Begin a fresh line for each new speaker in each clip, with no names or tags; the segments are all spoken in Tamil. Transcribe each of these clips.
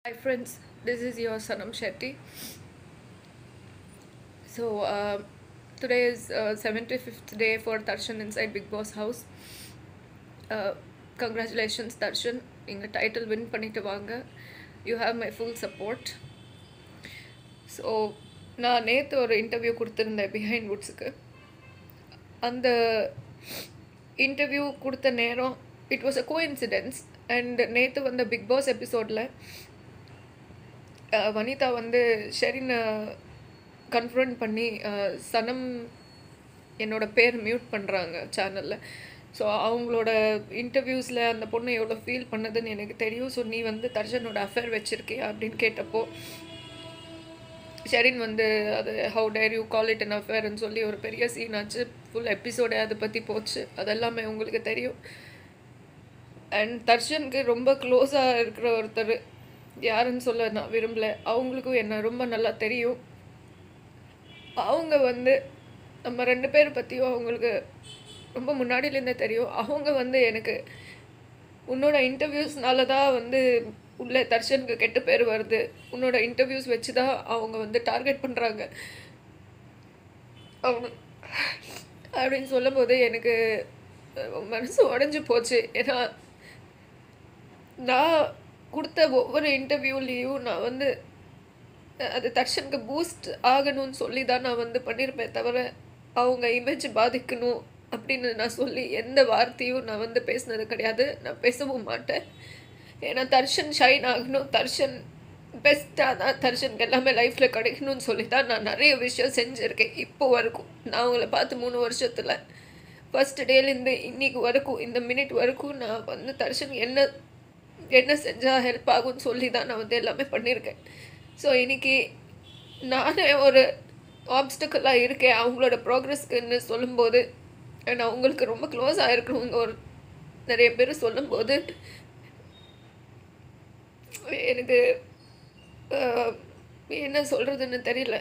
Hi friends, this is your Sanam Shetty. So uh, today is uh, 75th day for Darshan inside Big Boss house. Uh, congratulations Darshan, நீங்கள் டைட்டில் வின் பண்ணிட்டு வாங்க you have my full support so நான் நேற்று ஒரு இன்டர்வியூ கொடுத்துருந்தேன் பிஹைண்ட் வுட்ஸுக்கு அந்த இன்டர்வியூ கொடுத்த நேரம் it was a coincidence and நேற்று வந்த பிக் பாஸ் எபிசோடில் வனிதா வந்து ஷெரினை கன்ஃபரண்ட் பண்ணி அஹ், சனம் என்னோட பேர் மியூட் பண்ணுறாங்க சேனலில் ஸோ அவங்களோட இன்டர்வியூஸில் அந்த பொண்ணு எவ்வளோ ஃபீல் பண்ணதுன்னு எனக்கு தெரியும் ஸோ நீ வந்து தர்ஷனோட அஃபேர் வச்சுருக்கியா அப்படின்னு கேட்டப்போ ஷெரின் வந்து அது how dare you call it an அஃபேர்னு சொல்லி ஒரு பெரிய சீன் ஆச்சு ஃபுல் எபிசோடே அதை பற்றி போச்சு அதெல்லாமே உங்களுக்கு தெரியும் அண்ட் தர்ஷனுக்கு ரொம்ப க்ளோஸாக இருக்கிற ஒருத்தர் யாருன்னு சொல்ல நான் விரும்பல அவங்களுக்கும் என்ன ரொம்ப நல்லா தெரியும் அவங்க வந்து நம்ம ரெண்டு பேர் பற்றியும் அவங்களுக்கு ரொம்ப முன்னாடியிலேருந்தே தெரியும் அவங்க வந்து எனக்கு உன்னோட இன்டர்வியூஸ்னால தான் வந்து உள்ள தர்ஷனுக்கு கெட்ட பேர் வருது உன்னோட இன்டர்வியூஸ் வச்சு தான் அவங்க வந்து டார்கெட் பண்ணுறாங்க அவங்க அப்படின்னு சொல்லும்போது எனக்கு அஹ், மனசு உடஞ்சி போச்சு ஏன்னா நான் கொடுத்த ஒவ்வொரு இன்டர்வியூலேயும் நான் வந்து அஹ், அது தர்ஷனுக்கு பூஸ்ட் ஆகணும்னு சொல்லி தான் நான் வந்து பண்ணியிருப்பேன் தவிர அவங்க இமேஜ் பாதிக்கணும் அப்படின்னு நான் சொல்லி எந்த வார்த்தையும் நான் வந்து பேசினது கிடையாது நான் பேசவும் மாட்டேன் ஏன்னா தர்ஷன் ஷைன் ஆகணும் தர்ஷன் பெஸ்ட்டாக தான் தர்ஷனுக்கு எல்லாமே லைஃப்பில் கிடைக்கணும்னு சொல்லி தான் நான் நிறைய விஷயம் செஞ்சுருக்கேன் இப்போ வரைக்கும் நான் அவங்கள பார்த்து மூணு வருஷத்தில் ஃபர்ஸ்ட் டேலேருந்து இன்னைக்கு வரைக்கும் இந்த மினிட் வரைக்கும் நான் வந்து தர்ஷன் என்ன என்ன செஞ்சால் ஹெல்ப் ஆகும்னு சொல்லி தான் நான் வந்து எல்லாமே பண்ணியிருக்கேன் ஸோ இன்னைக்கு நானே ஒரு ஆப்ஸ்டக்கலாக இருக்கேன் அவங்களோட ப்ராக்ரஸ்க்குன்னு சொல்லும்போது நான் அவங்களுக்கு ரொம்ப க்ளோஸாக இருக்கிறவங்க ஒரு நிறைய பேர் சொல்லும்போது எனக்கு அஹ், என்ன சொல்கிறதுன்னு தெரியல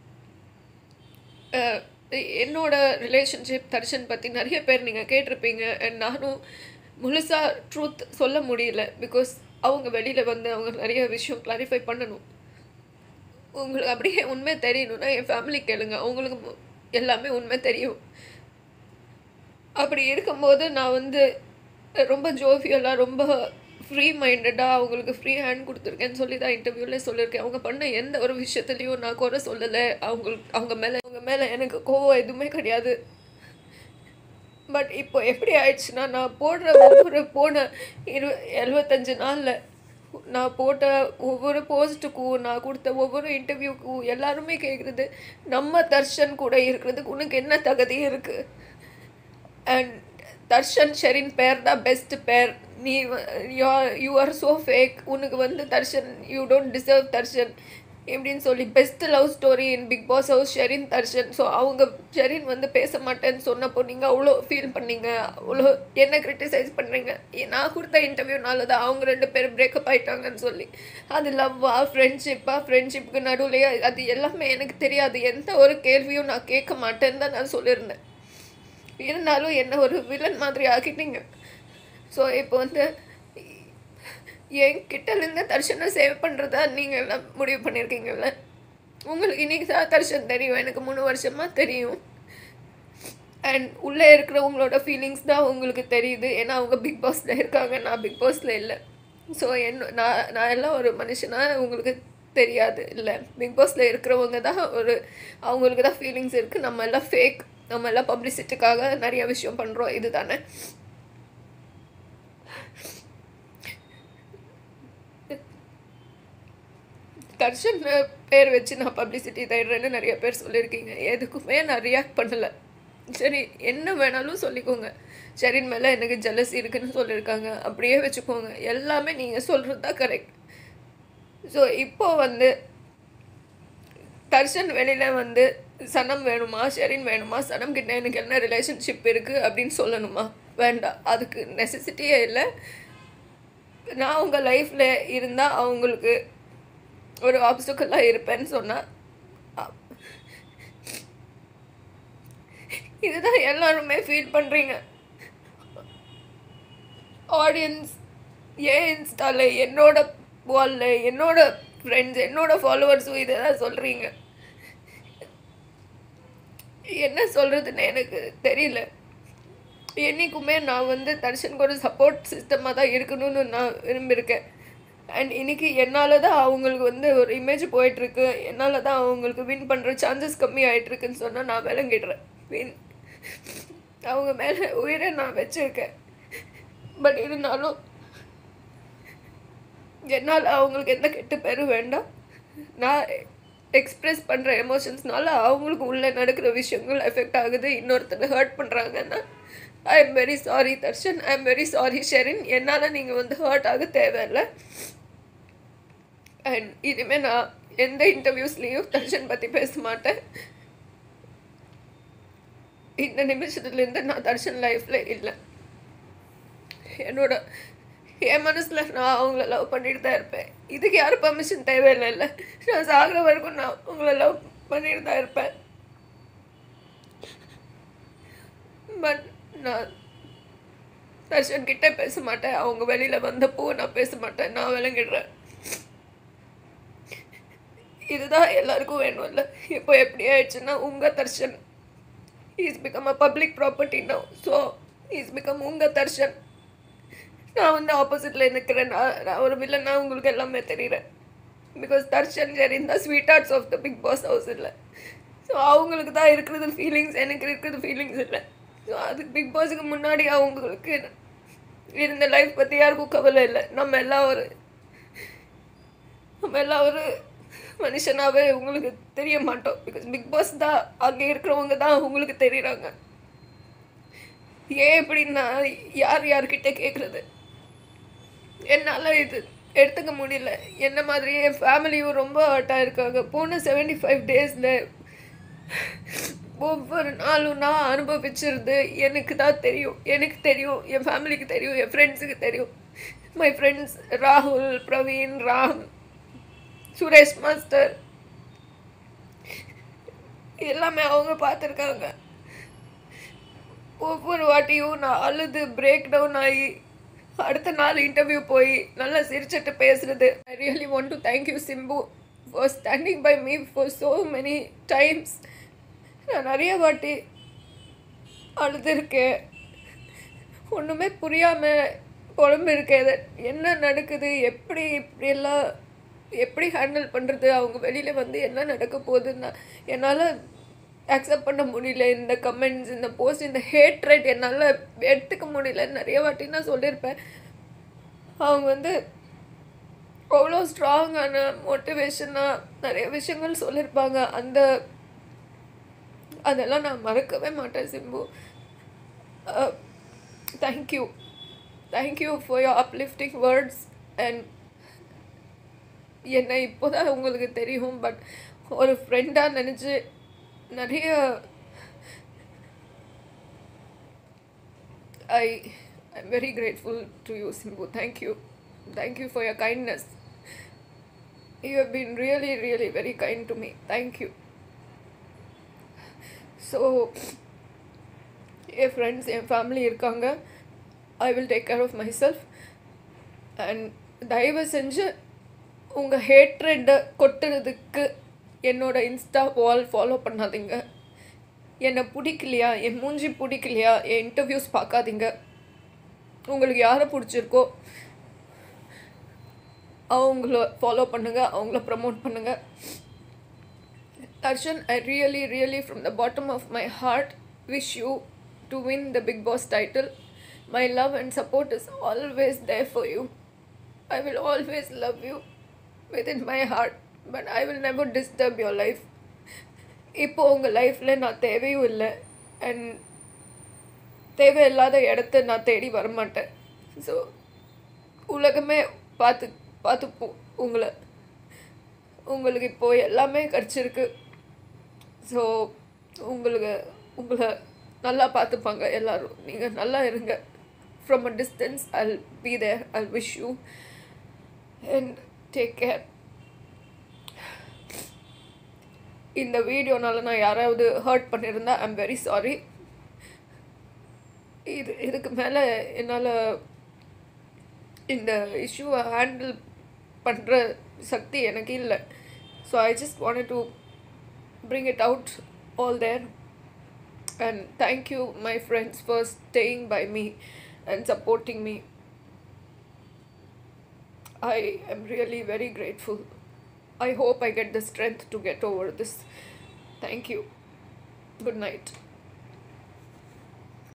அஹ், என்னோட ரிலேஷன்ஷிப் தர்ஷன் பற்றி நிறைய பேர் நீங்கள் கேட்டிருப்பீங்க அண்ட் நானும் முழுசாக ட்ரூத் சொல்ல முடியல பிகாஸ் அவங்க வெளியில் வந்து அவங்க நிறைய விஷயம் கிளாரிஃபை பண்ணணும் உங்களுக்கு அப்படியே உண்மை தெரியணும்னா என் ஃபேமிலி கேளுங்க அவங்களுக்கு மு- எல்லாமே உண்மை தெரியும் அப்படி இருக்கும்போது நான் வந்து ரொம்ப ஜோவியலாக ரொம்ப ஃப்ரீ மைண்டடாக அவங்களுக்கு ஃப்ரீ ஹேண்ட் கொடுத்துருக்கேன்னு சொல்லி தான் இன்டர்வியூவில் சொல்லியிருக்கேன் அவங்க பண்ண எந்த ஒரு விஷயத்துலையும் நான் குறை சொல்லலை அவங்களுக்கு அவங்க மேலே அவங்க மேலே எனக்கு கோவம் எதுவுமே கிடையாது பட் இப்போ எப்படி ஆயிடுச்சுன்னா நான் போடுற ஒவ்வொரு போன இரு எழுபத்தஞ்சு நாளில் நான் போட்ட ஒவ்வொரு போஸ்ட்டுக்கும் நான் கொடுத்த ஒவ்வொரு இன்டர்வியூக்கும் எல்லாருமே கேட்குறது நம்ம தர்ஷன் கூட இருக்கிறதுக்கு உனக்கு என்ன தகுதி இருக்குது அண்ட் தர்ஷன் ஷெரின் பேர் தான் பெஸ்ட் பேர் நீ யூ ஆர் ஸோ ஃபேக் உனக்கு வந்து Darshan you don't deserve Darshan எப்படின்னு சொல்லி best love story in Bigg Boss house Sherin Darshan so அவங்க ஷெரின் வந்து பேச மாட்டேன்னு சொன்னப்போ நீங்கள் அவ்வளோ ஃபீல் பண்ணீங்க அவ்வளோ என்ன கிரிட்டிசைஸ் பண்ணுறீங்க நான் கொடுத்த இன்டர்வியூனால தான் அவங்க ரெண்டு பேரும் பிரேக்கப் ஆயிட்டாங்கன்னு சொல்லி அது லவ்வா ஃப்ரெண்ட்ஷிப்பா ஃப்ரெண்ட்ஷிப்புக்கு நடுவுலையே அது எல்லாமே எனக்கு தெரியாது எந்த ஒரு கேள்வியும் நான் கேட்க மாட்டேன்னு தான் நான் சொல்லியிருந்தேன் இருந்தாலும் என்ன ஒரு வில்லன் மாதிரி ஆக்கிட்டீங்க ஸோ இப்போ வந்து என் கிட்டலேருந்து தர்ஷனை சேவ் பண்ணுறதா நீங்கள் எல்லாம் முடிவு பண்ணியிருக்கீங்கல்ல உங்களுக்கு இன்னைக்கு தான் தர்ஷன் தெரியும் எனக்கு மூணு வருஷமாக தெரியும் அண்ட் உள்ளே இருக்கிறவங்களோட ஃபீலிங்ஸ் தான் உங்களுக்கு தெரியுது ஏன்னா அவங்க பிக் பாஸில் இருக்காங்க நான் பிக் பாஸில் இல்லை ஸோ என்ன நான் நான் எல்லாம் ஒரு மனுஷனாக உங்களுக்கு தெரியாது இல்லை பிக் பாஸில் இருக்கிறவங்க தான் ஒரு அவங்களுக்கு தான் ஃபீலிங்ஸ் இருக்குது நம்ம எல்லாம் ஃபேக் நம்ம எல்லாம் பப்ளிசிட்டிக்காக நிறைய விஷயம் பண்ணுறோம் இதுதானே தர்ஷன் பேர் வச்சு நான் பப்ளிசிட்டி தேடுறேன்னு நிறைய பேர் சொல்லியிருக்கீங்க எதுக்குமே நான் ரியாக்ட் பண்ணலை சரி என்ன வேணாலும் சொல்லிக்கோங்க ஷெரின் மேலே எனக்கு ஜெலசி இருக்குன்னு சொல்லியிருக்காங்க அப்படியே வச்சுக்கோங்க எல்லாமே நீங்கள் சொல்கிறது தான் கரெக்ட் ஸோ இப்போ வந்து தர்ஷன் வெளியில் வந்து சனம் வேணுமா ஷெரின் வேணுமா சனம் கிட்ட எனக்கு என்ன ரிலேஷன்ஷிப் இருக்குது அப்படின்னு சொல்லணுமா வேண்டாம் அதுக்கு நெசசிட்டியே இல்லை நான் உங்கள் லைஃப்பில் இருந்தால் அவங்களுக்கு ஒரு ஆப்ஸ்டக்கலாக இருப்பேன்னு சொன்னால் இதுதான் எல்லாருமே ஃபீல் பண்ணுறீங்க ஆடியன்ஸ் ஏன் இன்ஸ்டால என்னோட வாலில் என்னோட ஃப்ரெண்ட்ஸ் என்னோட ஃபாலோவர்ஸும் இதை தான் சொல்கிறீங்க என்ன சொல்கிறதுன்னு எனக்கு தெரியல என்றைக்குமே நான் வந்து தர்ஷனுக்கு ஒரு சப்போர்ட் சிஸ்டமாக தான் இருக்கணும்னு நான் விரும்பியிருக்கேன் அண்ட் இன்னைக்கு என்னால் தான் அவங்களுக்கு வந்து ஒரு இமேஜ் போயிட்டுருக்கு என்னால் தான் அவங்களுக்கு வின் பண்ணுற சான்சஸ் கம்மி ஆகிட்டுருக்குன்னு சொன்னால் நான் விளங்கிடுறேன் வின் அவங்க மேலே உயிரை நான் வச்சுருக்கேன் பட் இருந்தாலும் என்னால் அவங்களுக்கு எந்த கெட்ட பேரும் வேண்டாம் நான் எக்ஸ்ப்ரெஸ் பண்ணுற எமோஷன்ஸ்னால அவங்களுக்கு உள்ளே நடக்கிற விஷயங்கள் எஃபெக்ட் ஆகுது இன்னொருத்தர் ஹர்ட் பண்ணுறாங்கன்னா I am very sorry Darshan I am very sorry Sherin என்னால் நீங்கள் வந்து ஹர்ட் ஆக தேவையில்லை அண்ட் இனிமேல் நான் எந்த இன்டர்வியூஸ்லேயும் தர்ஷன் பற்றி பேச மாட்டேன் இந்த நிமிஷத்துலேருந்து நான் தர்ஷன் லைஃப்பில் இல்லை என்னோட என் மனசில் நான் அவங்கள லவ் பண்ணிட்டு தான் இருப்பேன் இதுக்கு யாரும் பர்மிஷன் தேவையில்லை இல்லை நான் சாகிற வரைக்கும் நான் உங்களை லவ் பண்ணிட்டு தான் இருப்பேன் பட் நான் தர்ஷன் கிட்ட பேச மாட்டேன் அவங்க வெளியில் வந்தப்போ நான் பேச மாட்டேன் நான் விளங்கிடுறேன் இதுதான் எல்லாருக்கும் வேணும்ல இப்போ எப்படி ஆயிடுச்சுன்னா உங்கள் Darshan is become a public property now so is become உங்கள் தர்ஷன் நான் வந்து ஆப்போசிட்டில் நிற்கிறேன் நான் நான் ஒரு வில்லனா உங்களுக்கு எல்லாமே தெரியுறேன் பிகாஸ் தர்ஷன் ஜெரின் தான் sweethearts of the Bigg Boss house இல்லை ஸோ அவங்களுக்கு தான் இருக்கிறது ஃபீலிங்ஸ் எனக்கு இருக்கிறது ஃபீலிங்ஸ் இல்லை ஸோ அது பிக் பாஸுக்கு முன்னாடி அவங்களுக்கு இருந்த லைஃப் பற்றி யாருக்கும் கவலை இல்லை நம்ம எல்லாம் ஒரு நம்ம எல்லாம் ஒரு மனுஷனாகவே உங்களுக்கு தெரிய மாட்டோம் பிகாஸ் பிக் பாஸ் தான் அங்கே இருக்கிறவங்க தான் உங்களுக்கு தெரியுறாங்க ஏன் எப்படின்னா யார் யார்கிட்ட கேட்குறது என்னால் இது எடுத்துக்க முடியல என்ன மாதிரி என் ஃபேமிலியும் ரொம்ப ஹர்ட்டாக இருக்காங்க போன செவன்டி ஃபைவ் டேஸில் ஒவ்வொரு நாளும் நான் அனுபவிச்சிருந்து எனக்கு தான் தெரியும் எனக்கு தெரியும் என் ஃபேமிலிக்கு தெரியும் என் ஃப்ரெண்ட்ஸுக்கு தெரியும் மை ஃப்ரெண்ட்ஸ் ராகுல் பிரவீன் ராம் சுரேஷ் மாஸ்டர் எல்லாமே அவங்க பார்த்துருக்காங்க ஒவ்வொரு வாட்டியும் நான் அழுது பிரேக் டவுன் ஆகி அடுத்த நாள் இன்டர்வியூ போய் நல்லா சிரிச்சிட்டு பேசுறது I really want to thank you Simbu for standing by me for so many times நான் நிறைய வாட்டி அழுதுருக்கேன் ஒன்றுமே புரியாமல் குழம்பு இருக்கேன் என்ன நடக்குது எப்படி இப்படியெல்லாம் எப்படி ஹேண்டில் பண்ணுறது அவங்க வெளியில் வந்து என்ன நடக்க போகுதுன்னு என்னால் அக்செப்ட் பண்ண முடியல இந்த கமெண்ட்ஸ் இந்த போஸ்ட் இந்த ஹேட்ரேட் என்னால் எடுத்துக்க முடியல நிறைய வாட்டி நான் சொல்லியிருப்பேன் அவங்க வந்து அவ்வளோ ஸ்ட்ராங்கான மோட்டிவேஷனாக நிறைய விஷயங்கள் சொல்லியிருப்பாங்க அந்த அதெல்லாம் நான் மறக்கவே மாட்டேன் Simbu thank you thank you for your uplifting words and என்னை இப்போ தான் உங்களுக்கு தெரியும் பட் ஒரு ஃப்ரெண்டாக நினச்சி நிறைய I I'm very grateful to you Simbu thank you thank you for your kindness you have been really really very kind to me thank you so என் ஃப்ரெண்ட்ஸ் என் ஃபேமிலி இருக்காங்க I will take care of myself and தயவு செஞ்சு உங்கள் ஹேட்ரெட்டை கொட்டுறதுக்கு என்னோட இன்ஸ்டா வால் ஃபாலோ பண்ணாதீங்க என்னை பிடிக்கலையா என் மூஞ்சி பிடிக்கலையா என் இன்டர்வியூஸ் பார்க்காதீங்க உங்களுக்கு யாரை பிடிச்சிருக்கோ அவங்கள ஃபாலோ பண்ணுங்கள் அவங்கள ப்ரமோட் பண்ணுங்கள் Darshan, I really, really, from the bottom of my heart, wish you to win the Big Boss title. My love and support is always there for you. I will always love you within my heart, but I will never disturb your life. இப்போ உங்கள் லைஃப்பில் நான் தேவையும் இல்லை அண்ட் தேவையில்லாத இடத்த நான் தேடி வரமாட்டேன் ஸோ உலகமே பார்த்து பார்த்து உங்களை உங்களுக்கு இப்போது எல்லாமே கிடச்சிருக்கு ஸோ உங்களுக்கு உங்களை நல்லா பார்த்துப்பாங்க எல்லோரும் நீங்கள் நல்லா இருங்க from a distance I'll be there I'll wish you and take care இந்த வீடியோனால நான் யாராவது ஹர்ட் பண்ணியிருந்தா ஐம் வெரி சாரி இது இதுக்கு மேலே என்னால் இந்த இஷ்யூவை ஹேண்டில் பண்ணுற சக்தி எனக்கு இல்லை so I just want to bring it out all there and thank you my friends for staying by me and supporting me i am really very grateful i hope i get the strength to get over this thank you good night